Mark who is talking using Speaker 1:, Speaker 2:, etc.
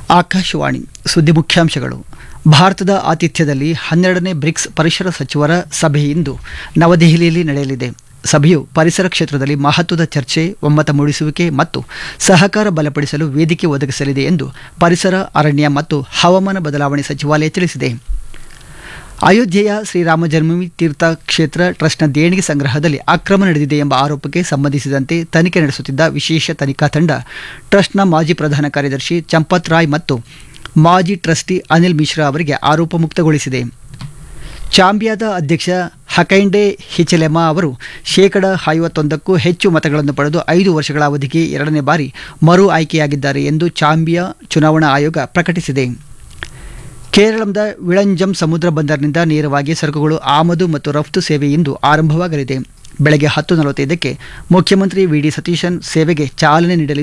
Speaker 1: ಆಕಾಶವಾಣಿ ಸುದ್ದಿ ಮುಖ್ಯಾಂಶಗಳು ಭಾರತದ ಆತಿಥ್ಯದಲ್ಲಿ ಹನ್ನೆರಡನೇ ಬ್ರಿಕ್ಸ್ ಪರಿಸರ ಸಚಿವರ ಸಭೆ ಇಂದು ನವದೆಹಲಿಯಲ್ಲಿ ನಡೆಯಲಿದೆ ಸಭೆಯು ಪರಿಸರ ಕ್ಷೇತ್ರದಲ್ಲಿ ಮಹತ್ವದ ಚರ್ಚೆ ಒಮ್ಮತ ಮೂಡಿಸುವಿಕೆ ಮತ್ತು ಸಹಕಾರ ಬಲಪಡಿಸಲು ವೇದಿಕೆ ಒದಗಿಸಲಿದೆ ಎಂದು ಪರಿಸರ ಅರಣ್ಯ ಮತ್ತು ಹವಾಮಾನ ಬದಲಾವಣೆ ಸಚಿವಾಲಯ ತಿಳಿಸಿದೆ ಅಯೋಧ್ಯೆಯ ಶ್ರೀರಾಮ ಜನ್ಮಭೂಮಿ ತೀರ್ಥ ಕ್ಷೇತ್ರ ಟ್ರಸ್ಟ್ನ ದೇಣಿಗೆ ಸಂಗ್ರಹದಲ್ಲಿ ಅಕ್ರಮ ನಡೆದಿದೆ ಎಂಬ ಆರೋಪಕ್ಕೆ ಸಂಬಂಧಿಸಿದಂತೆ ತನಿಖೆ ನಡೆಸುತ್ತಿದ್ದ ವಿಶೇಷ ತನಿಖಾ ತಂಡ ಟ್ರಸ್ಟ್ನ ಮಾಜಿ ಪ್ರಧಾನ ಕಾರ್ಯದರ್ಶಿ ಚಂಪತ್ ರಾಯ್ ಮತ್ತು ಮಾಜಿ ಟ್ರಸ್ಟಿ ಅನಿಲ್ ಮಿಶ್ರಾ ಅವರಿಗೆ ಆರೋಪ ಮುಕ್ತಗೊಳಿಸಿದೆ ಚಾಂಬಿಯಾದ ಅಧ್ಯಕ್ಷ ಹಕೈಂಡೆ ಹಿಚಲೆಮಾ ಅವರು ಶೇಕಡ ಐವತ್ತೊಂದಕ್ಕೂ ಹೆಚ್ಚು ಮತಗಳನ್ನು ಪಡೆದು ಐದು ವರ್ಷಗಳ ಅವಧಿಗೆ ಎರಡನೇ ಬಾರಿ ಮರು ಆಯ್ಕೆಯಾಗಿದ್ದಾರೆ ಎಂದು ಚಾಂಬಿಯಾ ಚುನಾವಣಾ ಆಯೋಗ ಪ್ರಕಟಿಸಿದೆ ಕೇರಳದ ವಿಳಂಜಂ ಸಮುದ್ರ ಬಂದರಿನಿಂದ ನೇರವಾಗಿ ಸರಕುಗಳು ಆಮದು ಮತ್ತು ರಫ್ತು ಸೇವೆ ಇಂದು ಆರಂಭವಾಗಲಿದೆ ಬೆಳಗ್ಗೆ ಹತ್ತು ನಲವತ್ತೈದಕ್ಕೆ ಮುಖ್ಯಮಂತ್ರಿ ವಿ ಡಿ ಸತೀಶನ್ ಸೇವೆಗೆ ಚಾಲನೆ ನೀಡಲಿದ್ದು